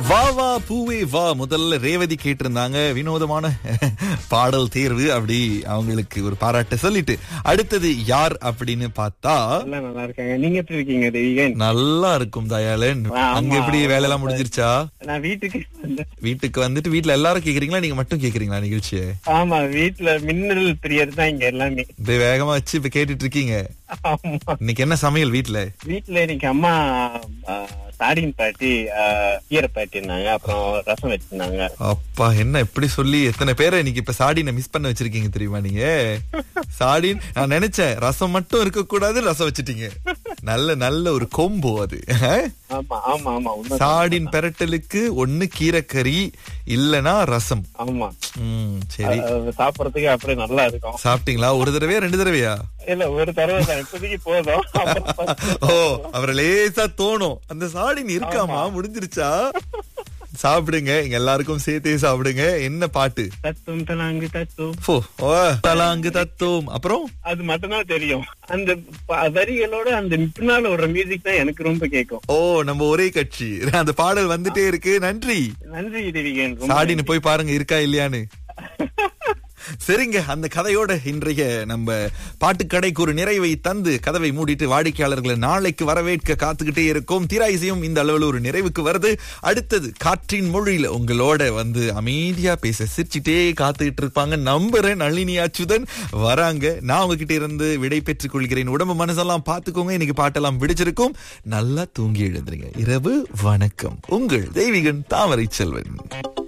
வா வா பூவே வா முதல்ல ரேவதி கேட்டிருந்தாங்க வினோதமான பாடல் தேர்வு அப்படி அவங்களுக்கு ஒரு பாராட்டு சொல்லிட்டு அடுத்தது யார் அப்படின்னு பார்த்தா எல்லாம் நல்லா இருக்காங்க நீங்க எப்படி இருக்கீங்க தேவிகன் நல்லா இருக்கும் தயாளன் ஆமா. அங்க எப்படி வேலையெல்லாம் முடிஞ்சிருச்சா நான் வீட்டுக்கு வந்தேன். வீட்டுக்கு வந்துட்டு வீட்ல எல்லாரும் கேக்குறீங்களா நீங்க மட்டும் கேக்குறீங்களா நிகழ்ச்சியை ஆமா வீட்டுல மின்னல் பிரியர் தான் இங்க எல்லாமே இப்ப வேகமா வச்சு இப்ப கேட்டுட்டு இருக்கீங்க ஆமா இன்னைக்கு என்ன சமையல் வீட்ல வீட்டுல இன்னைக்கு அம்மா ஆ, சாடின் பாட்டி ஆ, கீரை பாட்டினாங்க அப்புறம் ரசம் வச்சிருந்தாங்க அப்பா என்ன எப்படி சொல்லி எத்தனை பேரை இன்னைக்கு இப்ப சாடினை மிஸ் பண்ண வச்சிருக்கீங்க தெரியுமா நீங்க சாடின் நான் நினைச்சேன் ரசம் மட்டும் இருக்க கூடாது ரசம் வச்சிட்டீங்க நல்ல நல்ல ஒரு கொம்போ அது ஆமா ஆமா ஆமா உண்மை சாடின் பெரட்டலுக்கு ஒண்ணு கீரைக்கறி இல்லனா ரசம் ஆமா ம் சரி ஆ, சாப்பிடறதுக்கு அப்படியே நல்லா இருக்கும் சாப்பிட்டீங்களா ஒரு தடவையா ரெண்டு தடவையா இல்ல ஒரு தடவை தான் இப்போதைக்கு போதும் அப்புறம் first ஓ அவரை லேசா தோணும் அந்த சாடின் இருக்காமா முடிஞ்சிருச்சா சாப்பிடுங்க இங்க எல்லாருக்கும் சேர்த்தே சாப்பிடுங்க என்ன பாட்டு தத்துவம் தலாங்கு தத்துவம் போ ஓ, தலாங்கு தத்துவம் அப்புறம் அது மட்டும்தான் தெரியும் அந்த ப- வரிகளோட அந்த பின்னால ஒரு மியூசிக் தான் எனக்கு ரொம்ப கேட்கும் ஓ நம்ம ஒரே கட்சி அந்த பாடல் வந்துட்டே இருக்கு நன்றி நன்றி தேவிகன் ரொம்ப சாடின்னு போய் பாருங்க இருக்கா இல்லையான்னு சரிங்க அந்த கதையோட இன்றைய நம்ம பாட்டுக்கடைக்கு ஒரு நிறைவை தந்து கதவை மூடிட்டு வாடிக்கையாளர்களை நாளைக்கு வரவேற்க காத்துக்கிட்டே இருக்கும் திராயிசையும் இந்த அளவில் ஒரு நிறைவுக்கு வருது அடுத்தது காற்றின் மொழியில உங்களோட வந்து அமைதியா பேச சிரிச்சிட்டே காத்துக்கிட்டு இருப்பாங்க நம்புறேன் நளினி அச்சுதன் வராங்க நான் உங்ககிட்ட இருந்து விடை பெற்றுக் கொள்கிறேன் உடம்பு மனசெல்லாம் பார்த்துக்கோங்க இன்னைக்கு பாட்டெல்லாம் பிடிச்சிருக்கும் நல்லா தூங்கி எழுந்துருங்க இரவு வணக்கம் உங்கள் தெய்வீகன் தாமரை செல்வன்